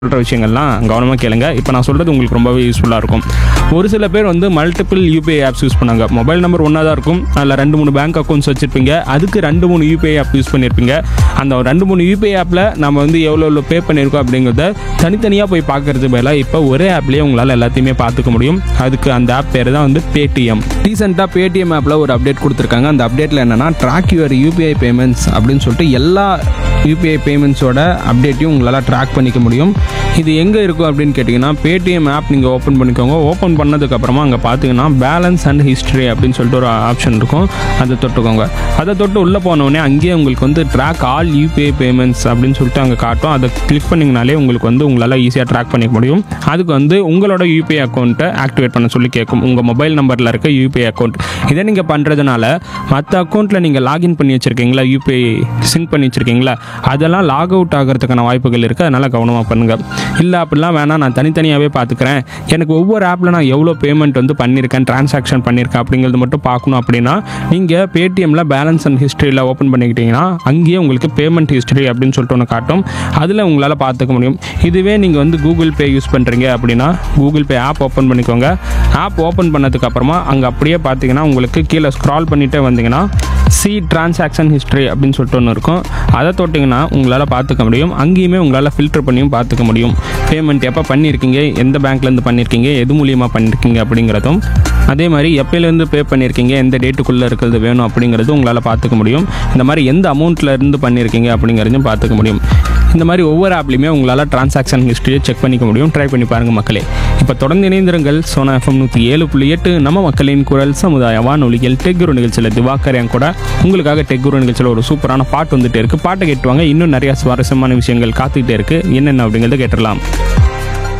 சொல்கிற விஷயங்கள்லாம் கவனமாக கேளுங்க இப்போ நான் சொல்கிறது உங்களுக்கு ரொம்பவே யூஸ்ஃபுல்லாக இருக்கும் ஒரு சில பேர் வந்து மல்டிபிள் யூபிஐ ஆப்ஸ் யூஸ் பண்ணாங்க மொபைல் நம்பர் ஒன்றா தான் இருக்கும் அதில் ரெண்டு மூணு பேங்க் அக்கௌண்ட்ஸ் வச்சுருப்பீங்க அதுக்கு ரெண்டு மூணு யூபிஐ ஆப் யூஸ் பண்ணியிருப்பீங்க அந்த ரெண்டு மூணு யூபிஐ ஆப்பில் நம்ம வந்து எவ்வளோ எவ்வளோ பே பண்ணியிருக்கோம் அப்படிங்கிறத தனித்தனியாக போய் பார்க்கறது பதிலாக இப்போ ஒரே ஆப்லேயே உங்களால் எல்லாத்தையுமே பார்த்துக்க முடியும் அதுக்கு அந்த ஆப் பேர் தான் வந்து பேடிஎம் ரீசெண்டாக பேடிஎம் ஆப்பில் ஒரு அப்டேட் கொடுத்துருக்காங்க அந்த அப்டேட்டில் என்னென்னா ட்ராக் யுவர் யூபிஐ பேமெண்ட்ஸ் அப்படின்னு சொல்லிட்டு எல்லா யூபிஐ பேமெண்ட்ஸோட அப்டேட்டையும் உங்களால் ட்ராக் பண்ணிக்க முடியும் இது எங்கே இருக்கும் அப்படின்னு கேட்டிங்கன்னா பேடிஎம் ஆப் நீங்கள் ஓப்பன் பண்ணிக்கோங்க ஓப்பன் பண்ணதுக்கப்புறமா அங்கே பார்த்தீங்கன்னா பேலன்ஸ் அண்ட் ஹிஸ்ட்ரி அப்படின்னு சொல்லிட்டு ஒரு ஆப்ஷன் இருக்கும் அதை தொட்டுக்கோங்க அதை தொட்டு உள்ளே போனோடனே அங்கேயே உங்களுக்கு வந்து ட்ராக் ஆல் யூபிஐ பேமெண்ட்ஸ் அப்படின்னு சொல்லிட்டு அங்கே காட்டும் அதை கிளிக் பண்ணிங்கனாலே உங்களுக்கு வந்து உங்களால் ஈஸியாக ட்ராக் பண்ணிக்க முடியும் அதுக்கு வந்து உங்களோட யூபிஐ அக்கௌண்ட்டை ஆக்டிவேட் பண்ண சொல்லி கேட்கும் உங்கள் மொபைல் நம்பரில் இருக்க யூபிஐ அக்கௌண்ட் இதை நீங்கள் பண்ணுறதுனால மற்ற அக்கௌண்ட்டில் நீங்கள் லாகின் பண்ணி வச்சுருக்கீங்களா யூபிஐ சிங்க் பண்ணி வச்சுருக்கீங்களா அதெல்லாம் லாக் அவுட் ஆகிறதுக்கான வாய்ப்புகள் இருக்குது அதனால் கவனமாக பண்ணுங்கள் இல்லை அப்படிலாம் வேணாம் நான் தனித்தனியாகவே பார்த்துக்கிறேன் எனக்கு ஒவ்வொரு ஆப்பில் நான் எவ்வளோ பேமெண்ட் வந்து பண்ணியிருக்கேன் டிரான்சாக்ஷன் பண்ணியிருக்கேன் அப்படிங்கிறது மட்டும் பார்க்கணும் அப்படின்னா நீங்கள் பேடிஎம்மில் பேலன்ஸ் அண்ட் ஹிஸ்ட்ரியில் ஓப்பன் பண்ணிக்கிட்டீங்கன்னா அங்கேயே உங்களுக்கு பேமெண்ட் ஹிஸ்ட்ரி அப்படின்னு சொல்லிட்டு ஒன்று காட்டும் அதில் உங்களால் பார்த்துக்க முடியும் இதுவே நீங்கள் வந்து கூகுள் பே யூஸ் பண்ணுறீங்க அப்படின்னா கூகுள் பே ஆப் ஓப்பன் பண்ணிக்கோங்க ஆப் ஓப்பன் பண்ணதுக்கு அப்புறமா அங்கே அப்படியே பார்த்தீங்கன்னா உங்களுக்கு கீழே ஸ்க்ரால் பண்ணிகிட்டே வந்தீங்கன்னா சி டிரான்சாக்ஷன் ஹிஸ்ட்ரி அப்படின்னு சொல்லிட்டு ஒன்று இருக்கும் அதை தொட்டிங்கன்னா உங்களால் பார்த்துக்க முடியும் அங்கேயுமே உங்களால் ஃபில்டர் பண்ணியும் பார்த்துக்க முடியும் பேமெண்ட் எப்போ பண்ணியிருக்கீங்க எந்த பேங்க்லேருந்து பண்ணியிருக்கீங்க எது மூலியமாக பண்ணியிருக்கீங்க அப்படிங்கிறதும் அதே மாதிரி எப்போலேருந்து பே பண்ணியிருக்கீங்க எந்த டேட்டுக்குள்ளே இருக்கிறது வேணும் அப்படிங்கிறது உங்களால் பார்த்துக்க முடியும் இந்த மாதிரி எந்த அமௌண்ட்டில் இருந்து பண்ணியிருக்கீங்க அப்படிங்கிறதையும் பார்த்துக்க முடியும் இந்த மாதிரி ஒவ்வொரு ஆப்லையுமே உங்களால் டிரான்சாக்ஷன் ஹிஸ்ட்ரியை செக் பண்ணிக்க முடியும் ட்ரை பண்ணி பாருங்கள் மக்களே இப்போ தொடர்ந்து இணைந்திருங்கள் சோனா எஃப்எம் நூற்றி ஏழு புள்ளி எட்டு நம்ம மக்களின் குரல் சமுதாய வானொலிகள் டெக்குரு நிகழ்ச்சியில் திவாகர் என் கூட உங்களுக்காக டெக்குரு நிகழ்ச்சியில் ஒரு சூப்பரான பாட்டு வந்துட்டே இருக்குது பாட்டை கேட்டுவாங்க இன்னும் நிறைய சுவாரஸ்யமான விஷயங்கள் காத்துக்கிட்டே இருக்குது என்னென்ன அப்படிங்கிறத கேட்டுடலாம்